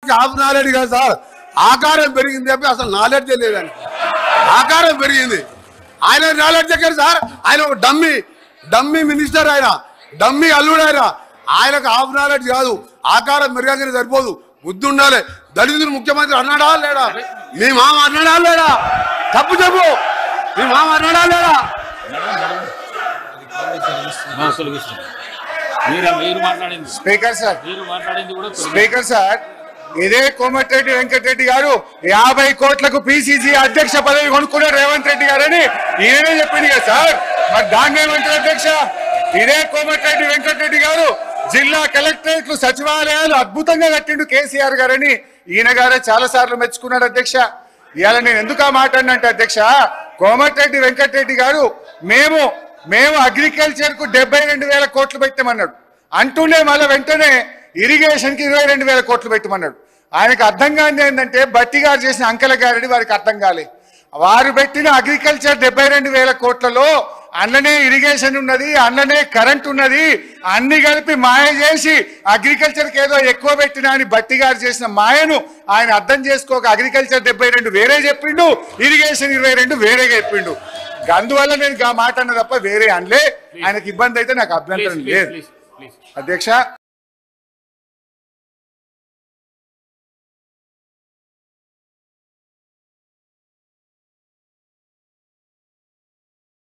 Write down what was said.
Half knowledge కాదు sir ఆకారం పెరిగింది చెప్పి అసలు నాలెడ్జ్ లేదని ఆకారం పెరిగింది ఆయన నాలెడ్జ్ ఎక్కడ సార్ ఆయన ఒక డమ్మి డమ్మి మినిస్టర్ ఆయన డమ్మి అల్లుడు ఆయన ఆయనకు హాఫ్ నాలెడ్జ్ కాదు ఆకారం పెరగానే సరిపోదు బుద్ధి ఉండాలి దళితులు ముఖ్యమంత్రి అన్నాడా లేడా మీ మామ అన్నాడా లేడా తప్పు చెప్పు మీ మామ అన్నాడా లేడా మీరు మీరు మాట్లాడింది స్పీకర్ సార్ మీరు మాట్లాడింది కూడా తొలగించండి. స్పీకర్ సార్ ఇదే కోమటిరెడ్డి వెంకటరెడ్డి గారు యాభై కోట్లకు పిసిసి అధ్యక్ష పదవి కొనుక్కున్నారు రేవంత్ రెడ్డి గారని ఈయనే చెప్పింది కదా సార్ మరి దాన్ని ఏమంటారు అధ్యక్ష ఇదే కోమటిరెడ్డి వెంకటరెడ్డి గారు జిల్లా కలెక్టరేట్లు సచివాలయాలు అద్భుతంగా కట్టిండు కేసీఆర్ గారని ఈయన గారే చాలా సార్లు మెచ్చుకున్నాడు అధ్యక్ష ఇవాళ నేను ఎందుకు ఆ మాట అన్నంటే అధ్యక్ష కోమటిరెడ్డి వెంకటరెడ్డి గారు మేము మేము అగ్రికల్చర్ కు డెబ్బై రెండు వేల కోట్లు పెట్టామన్నాడు అంటూనే మళ్ళీ వెంటనే ఇరిగేషన్ కి ఇరవై రెండు వేల కోట్లు పెట్టమన్నాడు ఆయనకు అర్థం కాని ఏంటంటే బట్టి గారు చేసిన అంకెల గారిని వారికి అర్థం కాలే వారు పెట్టిన అగ్రికల్చర్ డెబ్బై రెండు వేల కోట్లలో అన్ననే ఇరిగేషన్ ఉన్నది అన్ననే కరెంట్ ఉన్నది అన్ని కలిపి మాయ చేసి అగ్రికల్చర్ కి ఏదో ఎక్కువ పెట్టినా అని బట్టి గారు చేసిన మాయను ఆయన అర్థం చేసుకోక అగ్రికల్చర్ డెబ్బై రెండు వేరే చెప్పిండు ఇరిగేషన్ ఇరవై రెండు వేరేగా చెప్పిండు అందువల్ల నేను ఆ మాట అన్న తప్ప వేరే అనలే ఆయనకి ఇబ్బంది అయితే నాకు ప్లీజ్ అభ్యంతరం ప్లీజ్ లేదు ప్లీజ్ ప్లీజ్ అధ్యక్ష